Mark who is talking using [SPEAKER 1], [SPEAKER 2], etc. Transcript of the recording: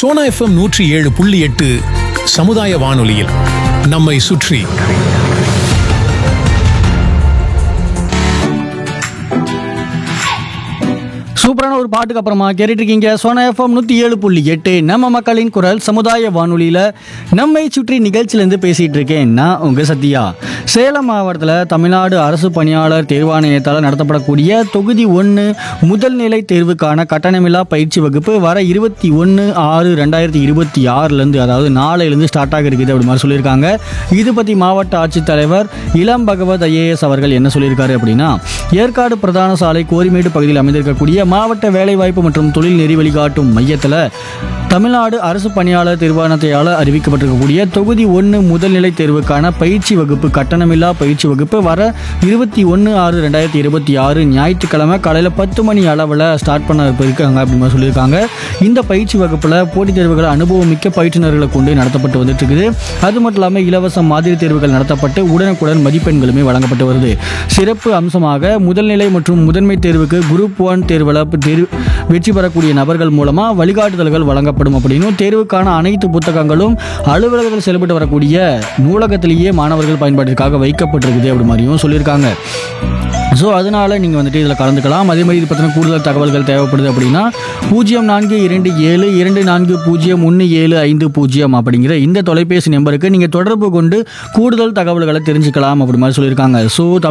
[SPEAKER 1] Sona FM நூற்றி ஏழு புள்ளி எட்டு சமுதாய வானொலியில் நம்மை சுற்றி
[SPEAKER 2] சூப்பரான ஒரு பாட்டுக்கு அப்புறமா கேட்டுட்டு இருக்கீங்க சோனா எஃப்எம் நூற்றி ஏழு புள்ளி எட்டு நம்ம மக்களின் குரல் சமுதாய வானொலியில் நம்மை சுற்றி நிகழ்ச்சியிலேருந்து பேசிகிட்டு இருக்கேன் நான் உங்கள் சத்யா சேலம் மாவட்டத்தில் தமிழ்நாடு அரசு பணியாளர் தேர்வாணையத்தால் நடத்தப்படக்கூடிய தொகுதி ஒன்று முதல்நிலை தேர்வுக்கான கட்டணமில்லா பயிற்சி வகுப்பு வர இருபத்தி ஒன்று ஆறு ரெண்டாயிரத்தி இருபத்தி ஆறுலேருந்து அதாவது நாளையிலேருந்து ஸ்டார்ட் ஆக இருக்குது அப்படி மாதிரி சொல்லியிருக்காங்க இது பற்றி மாவட்ட ஆட்சித்தலைவர் இளம் பகவத் ஐஏஎஸ் அவர்கள் என்ன சொல்லியிருக்காரு அப்படின்னா ஏற்காடு பிரதான சாலை கோரிமேடு பகுதியில் அமைந்திருக்கக்கூடிய மாவட்ட வேலைவாய்ப்பு மற்றும் தொழில் நெறி வழிகாட்டும் மையத்தில் தமிழ்நாடு அரசு பணியாளர் தேர்வாணையத்தால் அறிவிக்கப்பட்டிருக்கக்கூடிய தொகுதி ஒன்று முதல்நிலை தேர்வுக்கான பயிற்சி வகுப்பு கட்டணமில்லா பயிற்சி வகுப்பு வர இருபத்தி ஒன்று ஆறு ரெண்டாயிரத்தி இருபத்தி ஆறு ஞாயிற்றுக்கிழமை காலையில் பத்து மணி அளவில் ஸ்டார்ட் பண்ண இருக்காங்க அப்படின்னு மாதிரி சொல்லியிருக்காங்க இந்த பயிற்சி வகுப்பில் போட்டித் தேர்வுகள் அனுபவமிக்க பயிற்றுனர்களை கொண்டு நடத்தப்பட்டு வந்துட்டு இருக்குது அது மட்டும் இல்லாமல் இலவச மாதிரி தேர்வுகள் நடத்தப்பட்டு உடனுக்குடன் மதிப்பெண்களுமே வழங்கப்பட்டு வருது சிறப்பு அம்சமாக முதல்நிலை மற்றும் முதன்மை தேர்வுக்கு குரூப் ஒன் தேர்வில் தேர்வு வெற்றி பெறக்கூடிய நபர்கள் மூலமாக வழிகாட்டுதல்கள் வழங்கப்படும் அப்படின்னும் தேர்வுக்கான அனைத்து புத்தகங்களும் அலுவலகத்தில் செயல்பட்டு வரக்கூடிய நூலகத்திலேயே மாணவர்கள் பயன்பாட்டிற்காக வைக்கப்பட்டிருக்குது அப்படி மாதிரியும் சொல்லியிருக்காங்க ஸோ அதனால் நீங்கள் வந்துட்டு இதில் கலந்துக்கலாம் அதே மாதிரி இது பற்றின கூடுதல் தகவல்கள் தேவைப்படுது அப்படின்னா பூஜ்ஜியம் நான்கு இரண்டு ஏழு இரண்டு நான்கு பூஜ்ஜியம் ஒன்று ஏழு ஐந்து பூஜ்ஜியம் அப்படிங்கிற இந்த தொலைபேசி நம்பருக்கு நீங்கள் தொடர்பு கொண்டு கூடுதல் தகவல்களை தெரிஞ்சுக்கலாம் அப்படி மாதிரி சொல்லியிருக்காங்க ஸோ